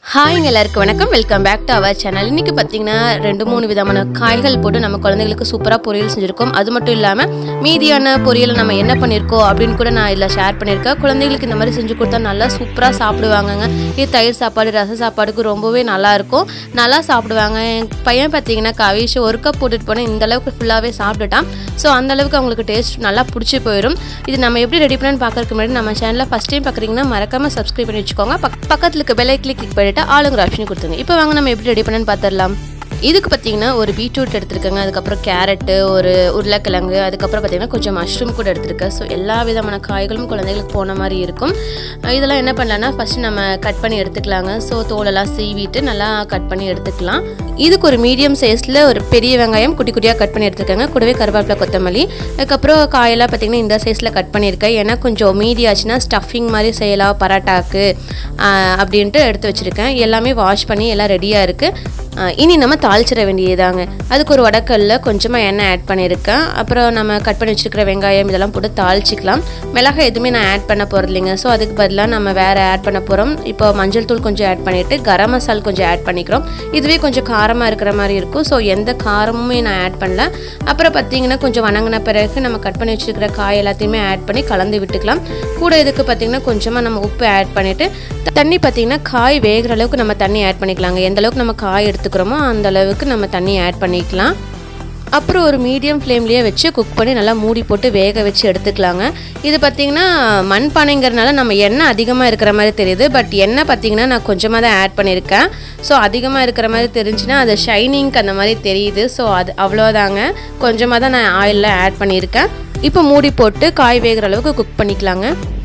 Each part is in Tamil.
ஹாய்ங்க எல்லாருக்கும் வணக்கம் welcome back to our channel இன்னைக்கு பார்த்தீங்கன்னா ரெண்டு மூணு விதமான காய்கள் போட்டு நம்ம குழந்தைகளுக்கு சூப்பராக பொரியல் செஞ்சுருக்கோம் அது மட்டும் இல்லாமல் மீதியான பொரியலை நம்ம என்ன பண்ணியிருக்கோம் அப்படின்னு கூட நான் இதில் ஷேர் பண்ணியிருக்கேன் குழந்தைகளுக்கு இந்த மாதிரி செஞ்சு கொடுத்தா நல்லா சூப்பராக சாப்பிடுவாங்கங்க இது தயிர் சாப்பாடு ரச சாப்பாடுக்கு ரொம்பவே நல்லா இருக்கும் நல்லா சாப்பிடுவாங்க என் பையன் பார்த்தீங்கன்னா கவிஷ் ஒரு கப் போட்டுட்டு போனேன் இந்த அளவுக்கு ஃபுல்லாகவே சாப்பிட்டுட்டான் ஸோ அந்த அளவுக்கு அவங்களுக்கு டேஸ்ட் நல்லா பிடிச்சி போயிடும் இது நம்ம எப்படி ரெடி பண்ணு பார்க்கறதுக்கு முன்னாடி நம்ம சேனலில் ஃபஸ்ட் டைம் பார்க்குறீங்கன்னா மறக்காம சப்ஸ்கிரைப் பண்ணி வச்சுக்கோங்க பக் பக்கத்தில் இருக்க பெல் கிளிக் கிளிக் பண்ணிட்டு ஆளுங்கிற ஆப்ஷன் கொடுத்துருங்க இப்போ வாங்க நம்ம எப்படி ரெடி பண்ணுன்னு பார்த்துடலாம் இதுக்கு பார்த்தீங்கன்னா ஒரு பீட்ரூட் எடுத்துருக்கேங்க அதுக்கப்புறம் கேரட்டு ஒரு உருளைக்கிழங்கு அதுக்கப்புறம் பார்த்தீங்கன்னா கொஞ்சம் மஷ்ரூம் கூட எடுத்துருக்கேன் ஸோ எல்லா விதமான காய்களும் குழந்தைகளுக்கு போன மாதிரி இருக்கும் அஹ் இதெல்லாம் என்ன பண்ணலான்னா ஃபஸ்ட்டு நம்ம கட் பண்ணி எடுத்துக்கலாங்க ஸோ தோலெல்லாம் சீவிட்டு நல்லா கட் பண்ணி எடுத்துக்கலாம் இதுக்கு ஒரு மீடியம் சைஸில் ஒரு பெரிய வெங்காயம் குட்டி குட்டியாக கட் பண்ணி எடுத்துருக்கேங்க கூடவே கருவேப்பிலை கொத்தமல்லி அதுக்கப்புறம் காயெல்லாம் பார்த்தீங்கன்னா இந்த சைஸில் கட் பண்ணியிருக்கேன் ஏன்னா கொஞ்சம் மீதி ஆச்சுன்னா ஸ்டஃபிங் மாதிரி செய்யலாம் பரோட்டாக்கு ஆஹ் அப்படின்ட்டு எடுத்து வச்சுருக்கேன் எல்லாமே வாஷ் பண்ணி எல்லாம் ரெடியாக இருக்குது ஆஹ் இனி நம்ம தாளிச்சிட வேண்டியதாங்க அதுக்கு ஒரு வடக்கல்ல கொஞ்சமாக எண்ணெய் ஆட் பண்ணியிருக்கேன் அப்புறம் நம்ம கட் பண்ணி வச்சுருக்கிற வெங்காயம் இதெல்லாம் போட்டு தாளிச்சிக்கலாம் மிளகாய் எதுவுமே நான் ஆட் பண்ண போகிறது இல்லைங்க ஸோ அதுக்கு பதிலாக நம்ம வேறு ஆட் பண்ண போகிறோம் இப்போ மஞ்சள் தூள் கொஞ்சம் ஆட் பண்ணிவிட்டு கரம் மசால் கொஞ்சம் ஆட் பண்ணிக்கிறோம் இதுவே கொஞ்சம் காரமாக இருக்கிற மாதிரி இருக்கும் ஸோ எந்த காரமுமே நான் ஆட் பண்ணல அப்புறம் பார்த்தீங்கன்னா கொஞ்சம் வணங்கின பிறகு நம்ம கட் பண்ணி வச்சுருக்கிற காய் எல்லாத்தையுமே ஆட் பண்ணி கலந்து விட்டுக்கலாம் கூட இதுக்கு பார்த்தீங்கன்னா கொஞ்சமாக நம்ம உப்பு ஆட் பண்ணிவிட்டு தண்ணி பார்த்தீங்கன்னா காய் வேகிற அளவுக்கு நம்ம தண்ணி ஆட் பண்ணிக்கலாங்க எந்த அளவுக்கு நம்ம காய் எடுத்துக்கிறோமோ அந்த அளவுக்கு நம்ம தண்ணி ஆட் பண்ணிக்கலாம் அப்புறம் ஒரு மீடியம் ஃப்ளேம்லேயே வச்சு குக் பண்ணி நல்லா மூடி போட்டு வேக வச்சு எடுத்துக்கலாங்க இது பார்த்திங்கன்னா மண்பானைங்கிறனால நம்ம எண்ணெய் அதிகமாக இருக்கிற மாதிரி தெரியுது பட் எண்ணெய் பார்த்திங்கன்னா நான் கொஞ்சமாக தான் ஆட் பண்ணியிருக்கேன் ஸோ அதிகமாக இருக்கிற மாதிரி தெரிஞ்சுன்னா அது ஷைனிங்க்கு அந்த மாதிரி தெரியுது ஸோ அது அவ்வளோதாங்க கொஞ்சமாக தான் நான் ஆயிலில் ஆட் பண்ணியிருக்கேன் இப்போ மூடி போட்டு காய் வேகிற அளவுக்கு குக் பண்ணிக்கலாங்க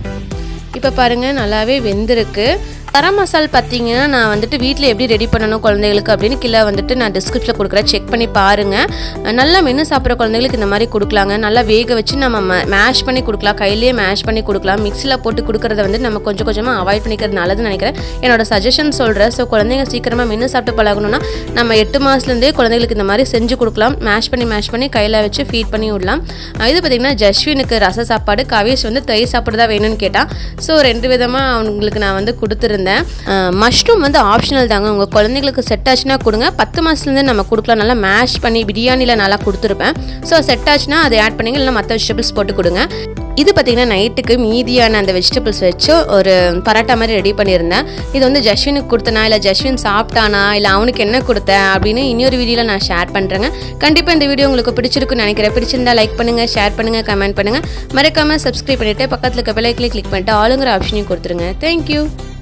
இப்போ பாருங்கள் நல்லாவே வெந்திருக்கு கரம் மசால் பார்த்தீங்கன்னா நான் வந்துட்டு வீட்டில் எப்படி ரெடி பண்ணணும் குழந்தைகளுக்கு அப்படின்னு கீழே வந்துட்டு நான் டிஸ்கிரிப்ஷனில் கொடுக்குறேன் செக் பண்ணி பாருங்கள் நல்லா மென்று சாப்பிட்ற குழந்தைகளுக்கு இந்த மாதிரி கொடுக்கலாங்க நல்லா வேக வச்சு நம்ம மேஷ் பண்ணி கொடுக்கலாம் கையிலேயே மேஷ் பண்ணி கொடுக்கலாம் மிக்சியில் போட்டு கொடுக்குறத வந்து நம்ம கொஞ்சம் கொஞ்சமாக அவாய்ட் பண்ணிக்கிறது நல்லதுன்னு நினைக்கிறேன் என்னோட சஜஷன் சொல்கிறேன் ஸோ குழந்தைங்க சீக்கிரமாக மென்று சாப்பிட்டு பழகணும்னா நம்ம எட்டு மாதத்துலேருந்தே குழந்தைகளுக்கு இந்த மாதிரி செஞ்சு கொடுக்கலாம் மேஷ் பண்ணி மேஷ் பண்ணி கையில் வச்சு ஃபீட் பண்ணி விடலாம் இது பார்த்திங்கன்னா ஜஸ்வினுக்கு ரச சாப்பாடு கவிஷ் வந்து தயிர் சாப்பாடு தான் வேணும்னு கேட்டான் ஸோ ரெண்டு விதமாக அவங்களுக்கு நான் வந்து கொடுத்துருந்தேன் மஷ்ரூம் வந்து ஆப்ஷனல் தாங்க உங்கள் குழந்தைங்களுக்கு செட் ஆச்சுன்னா கொடுங்க பத்து மாதத்துலேருந்து நம்ம கொடுக்கலாம் நல்லா மேஷ் பண்ணி பிரியாணியில் நல்லா கொடுத்துருப்பேன் ஸோ செட் ஆச்சுன்னா அதை ஆட் பண்ணிங்க இல்லைனா மற்ற வெஜிடபிள்ஸ் போட்டு கொடுங்க இது பார்த்திங்கன்னா நைட்டுக்கு மீதியான அந்த வெஜிடபிள்ஸ் வச்சு ஒரு பரோட்டா மாதிரி ரெடி பண்ணியிருந்தேன் இது வந்து ஜஸ்வினுக்கு கொடுத்தனா இல்லை ஜஸ்வின் சாப்பிட்டானா இல்லை அவனுக்கு என்ன கொடுத்தேன் அப்படின்னு இன்னொரு வீடியோவில் நான் ஷேர் பண்ணுறேங்க கண்டிப்பாக இந்த வீடியோ உங்களுக்கு பிடிச்சிருக்குன்னு நினைக்கிறேன் பிடிச்சிருந்தா லைக் பண்ணுங்கள் ஷேர் பண்ணுங்கள் கமெண்ட் பண்ணுங்கள் மறக்காமல் சப்ஸ்கிரைப் பண்ணிவிட்டு பக்கத்தில் இருக்க பெல்லைக்கிலே கிளிக் பண்ணிட்டு ஆளுங்கிற ஆப்ஷனையும் கொடுத்துருங்க தேங்க்யூ